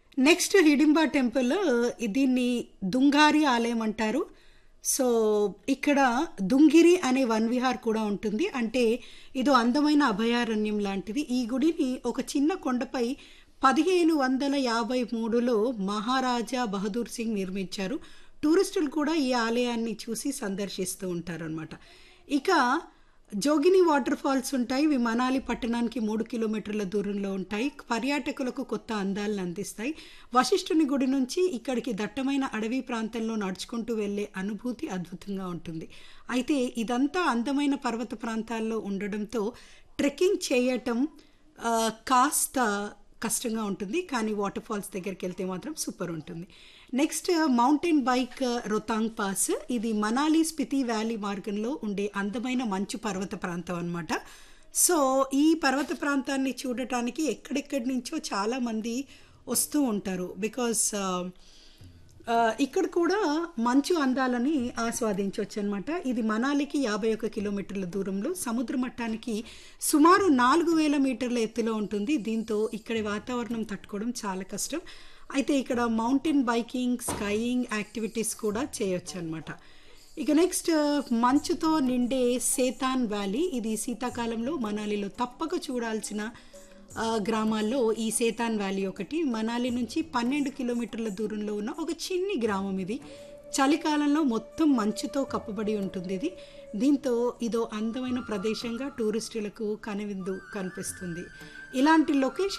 next Hidimba temple దీన్ని దుంగారి ఆలయం అంటారు సో ఇక్కడ దుంగిరి అనే వన్ విహార్ కూడా ఉంటుంది అంటే ఇదో అందమైన అభయారణ్యం లాంటిది ఈ గుడిని ఒక చిన్న కొండపై పదిహేను వందల యాభై మూడులో మహారాజా బహదూర్ సింగ్ నిర్మించారు టూరిస్టులు కూడా ఈ ఆలయాన్ని చూసి సందర్శిస్తూ ఉంటారనమాట ఇక జోగిని వాటర్ ఫాల్స్ ఉంటాయి ఇవి మనాలి పట్టణానికి మూడు కిలోమీటర్ల దూరంలో ఉంటాయి పర్యాటకులకు కొత్త అందాలను అందిస్తాయి వశిష్ఠుని గుడి నుంచి ఇక్కడికి దట్టమైన అడవి ప్రాంతంలో నడుచుకుంటూ వెళ్ళే అనుభూతి అద్భుతంగా ఉంటుంది అయితే ఇదంతా అందమైన పర్వత ప్రాంతాల్లో ఉండడంతో ట్రెక్కింగ్ చేయటం ఆ, కాస్త కష్టంగా ఉంటుంది కానీ వాటర్ ఫాల్స్ దగ్గరికి వెళ్తే మాత్రం సూపర్ ఉంటుంది next mountain bike Rohtang pass ఇది మనాలి స్పితి వ్యాలీ మార్గంలో ఉండే అందమైన మంచు పర్వత ప్రాంతం అన్నమాట సో ఈ పర్వత ప్రాంతాన్ని చూడటానికి ఎక్కడెక్కడి నుంచో చాలామంది వస్తూ ఉంటారు బికాస్ ఆ, ఇక్కడ కూడా మంచు అందాలని ఆస్వాదించవచ్చు అనమాట ఇది మనాలికి యాభై ఒక కిలోమీటర్ల దూరంలో సముద్ర మట్టానికి సుమారు నాలుగు వేల మీటర్ల ఎత్తులో ఉంటుంది దీంతో ఇక్కడి వాతావరణం తట్టుకోవడం చాలా కష్టం అయితే ఇక్కడ మౌంటైన్ బైకింగ్ స్కైయింగ్ యాక్టివిటీస్ కూడా చేయొచ్చు అనమాట ఇక నెక్స్ట్ మంచుతో నిండే సేతాన్ వ్యాలీ ఇది శీతాకాలంలో మనాలిలో తప్పక చూడాల్సిన ఆ, గ్రామాల్లో ఈ సేతాన్ వ్యాలీ ఒకటి మనాలి నుంచి పన్నెండు కిలోమీటర్ల దూరంలో ఉన్న ఒక చిన్ని గ్రామం ఇది చలికాలంలో మొత్తం మంచుతో కప్పబడి ఉంటుంది ఇది దీంతో ఇదో అందమైన ప్రదేశంగా టూరిస్టులకు కనువిందు కనిపిస్తుంది ఇలాంటి లొకేషన్